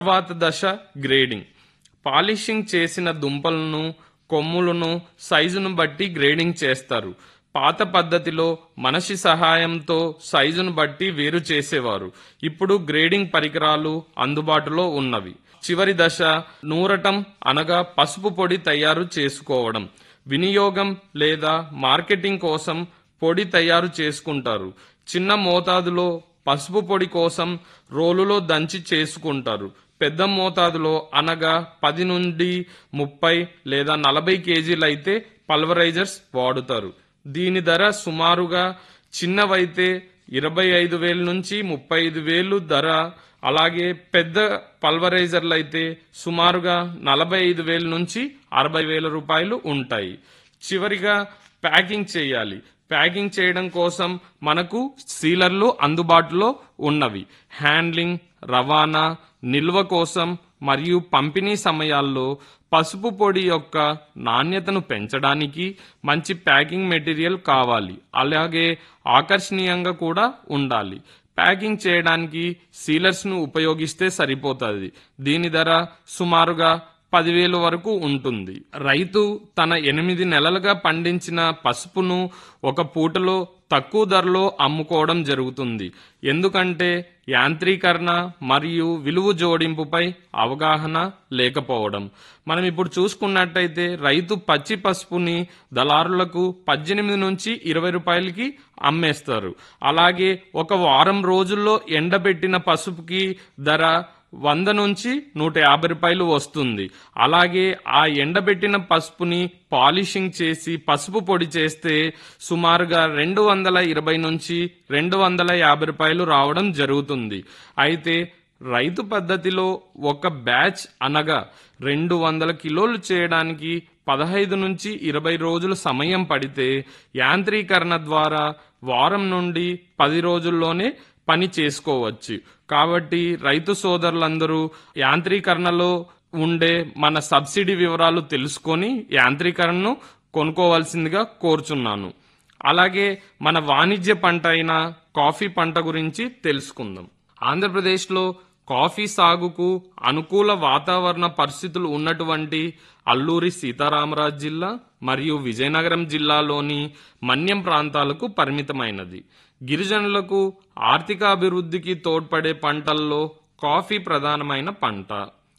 తర్వాత దశ grading polishing చేసిన దుంపలను కొమ్ములను సైజును బట్టి గ్రేడింగ్ చేస్తారు పాత పద్ధతిలో మనిషి సహాయంతో సైజును బట్టి వేరు చేసేవారు ఇప్పుడు గ్రేడింగ్ పరికరాలు అందుబాటులో ఉన్నవి చివరి దశ నూరటం అనగా పసుపు పొడి తయారు చేసుకోవడం వినియోగం లేదా మార్కెటింగ్ కోసం పొడి తయారు చేసుకుంటారు చిన్న మోతాదులో పసుపు పొడి కోసం రోలులో దంచి చేసుకుంటారు పెద్ద మోతాదులో అనగా పది నుండి ముప్పై లేదా నలభై కేజీలైతే పల్వరైజర్స్ వాడుతారు దీని ధర సుమారుగా చిన్నవైతే ఇరవై ఐదు వేల నుంచి ముప్పై ఐదు వేలు ధర అలాగే పెద్ద పల్వరైజర్లు అయితే సుమారుగా నలభై ఐదు వేల నుంచి అరవై వేల రూపాయలు ఉంటాయి చివరిగా ప్యాకింగ్ చేయాలి ప్యాకింగ్ చేయడం కోసం మనకు సీలర్లు అందుబాటులో ఉన్నవి హ్యాండ్లింగ్ రవాణా నిల్వ కోసం మరియు పంపిణీ సమయాల్లో పసుపు పొడి యొక్క నాణ్యతను పెంచడానికి మంచి ప్యాకింగ్ మెటీరియల్ కావాలి అలాగే ఆకర్షణీయంగా కూడా ఉండాలి ప్యాకింగ్ చేయడానికి సీలర్స్ను ఉపయోగిస్తే సరిపోతుంది దీని ధర సుమారుగా పదివేలు వరకు ఉంటుంది రైతు తన ఎనిమిది నెలలుగా పండించిన పసుపును ఒక పూటలో తక్కువ ధరలో అమ్ముకోవడం జరుగుతుంది ఎందుకంటే యాంత్రీకరణ మరియు విలువ జోడింపుపై అవగాహన లేకపోవడం మనం ఇప్పుడు చూసుకున్నట్టయితే రైతు పచ్చి పసుపుని దళారులకు పద్దెనిమిది నుంచి ఇరవై రూపాయలకి అమ్మేస్తారు అలాగే ఒక వారం రోజుల్లో ఎండబెట్టిన పసుపుకి ధర వంద నుంచి నూట యాభై రూపాయలు వస్తుంది అలాగే ఆ ఎండబెట్టిన పసుపుని పాలిషింగ్ చేసి పసుపు పొడి చేస్తే సుమారుగా రెండు వందల ఇరవై నుంచి రెండు వందల యాభై రూపాయలు రావడం జరుగుతుంది అయితే రైతు పద్ధతిలో ఒక బ్యాచ్ అనగా రెండు వందల కిలోలు చేయడానికి పదహైదు నుంచి ఇరవై రోజుల సమయం పడితే యాంత్రీకరణ ద్వారా వారం నుండి పది రోజుల్లోనే పని చేసుకోవచ్చు కాబట్టి రైతు సోదరులందరూ యాంత్రీకరణలో ఉండే మన సబ్సిడీ వివరాలు తెలుసుకొని యాంత్రీకరణను కొనుక్కోవాల్సిందిగా కోరుచున్నాను అలాగే మన వాణిజ్య పంట అయిన కాఫీ పంట గురించి తెలుసుకుందాం ఆంధ్రప్రదేశ్లో కాఫీ సాగుకు అనుకూల వాతావరణ పరిస్థితులు ఉన్నటువంటి అల్లూరి సీతారామరాజు జిల్లా మరియు విజయనగరం జిల్లాలోని మన్యం ప్రాంతాలకు పరిమితమైనది గిరిజనులకు ఆర్థికాభివృద్ధికి తోడ్పడే పంటల్లో కాఫీ ప్రధానమైన పంట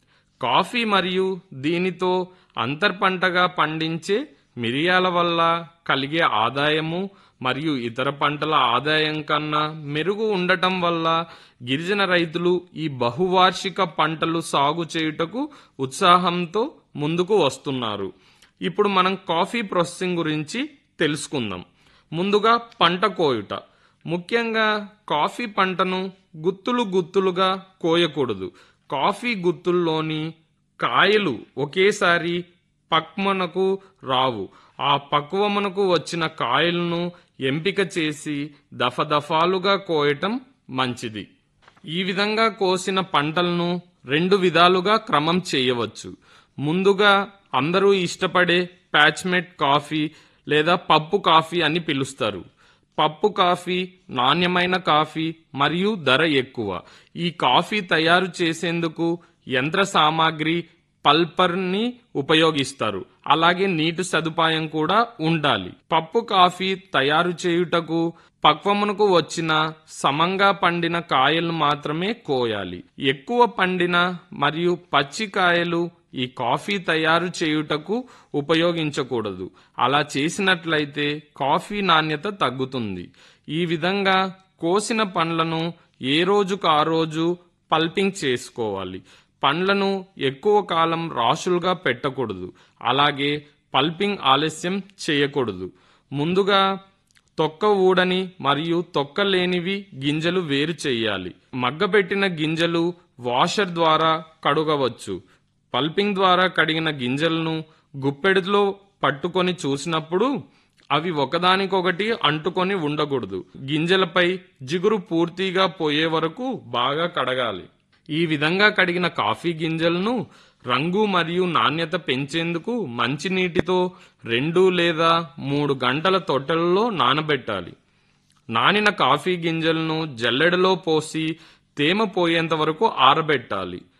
కాఫీ మరియు దీనితో అంతర్పంటగా పండించే మిరియాల వల్ల కలిగే ఆదాయము మరియు ఇతర పంటల ఆదాయం కన్నా మెరుగు ఉండటం వల్ల గిరిజన రైతులు ఈ బహువార్షిక పంటలు సాగు చేయుటకు ఉత్సాహంతో ముందుకు వస్తున్నారు ఇప్పుడు మనం కాఫీ ప్రాసెసింగ్ గురించి తెలుసుకుందాం ముందుగా పంట కోయుట ముఖ్యంగా కాఫీ పంటను గుత్తులు గుత్తులుగా కోయకూడదు కాఫీ గుత్తుల్లోని కాయలు ఒకేసారి పక్వనకు రావు ఆ పక్వమునకు వచ్చిన కాయలను ఎంపిక చేసి దఫదఫాలుగా కోయటం మంచిది ఈ విధంగా కోసిన పంటలను రెండు విధాలుగా క్రమం చేయవచ్చు ముందుగా అందరూ ఇష్టపడే ప్యాచ్మెట్ కాఫీ లేదా పప్పు కాఫీ అని పిలుస్తారు పప్పు కాఫీ నాణ్యమైన కాఫీ మరియు ధర ఎక్కువ ఈ కాఫీ తయారు చేసేందుకు యంత్ర సామాగ్రి పల్పర్ని ఉపయోగిస్తారు అలాగే నీటి సదుపాయం కూడా ఉండాలి పప్పు కాఫీ తయారు చేయుటకు పక్వమునకు వచ్చిన సమంగా పండిన కాయలు మాత్రమే కోయాలి ఎక్కువ పండిన మరియు పచ్చి కాయలు ఈ కాఫీ తయారు చేయుటకు ఉపయోగించకూడదు అలా చేసినట్లయితే కాఫీ నాణ్యత తగ్గుతుంది ఈ విధంగా కోసిన పండ్లను ఏ రోజుకు ఆ రోజు పల్పింగ్ చేసుకోవాలి పండ్లను ఎక్కువ కాలం రాశులుగా పెట్టకూడదు అలాగే పల్పింగ్ ఆలస్యం చేయకూడదు ముందుగా తొక్క ఊడని మరియు తొక్క లేనివి గింజలు వేరు చేయాలి మగ్గబెట్టిన గింజలు వాషర్ ద్వారా కడుగవచ్చు పల్పింగ్ ద్వారా కడిగిన గింజలను గుప్పెడులో పట్టుకొని చూసినప్పుడు అవి ఒకదానికొకటి అంటుకొని ఉండకూడదు గింజలపై జిగురు పూర్తిగా పోయే వరకు బాగా కడగాలి ఈ విధంగా కడిగిన కాఫీ గింజలను రంగు మరియు నాణ్యత పెంచేందుకు మంచినీటితో రెండు లేదా మూడు గంటల తొట్టెలలో నానబెట్టాలి నానిన కాఫీ గింజలను జల్లెడలో పోసి తేమ పోయేంత వరకు ఆరబెట్టాలి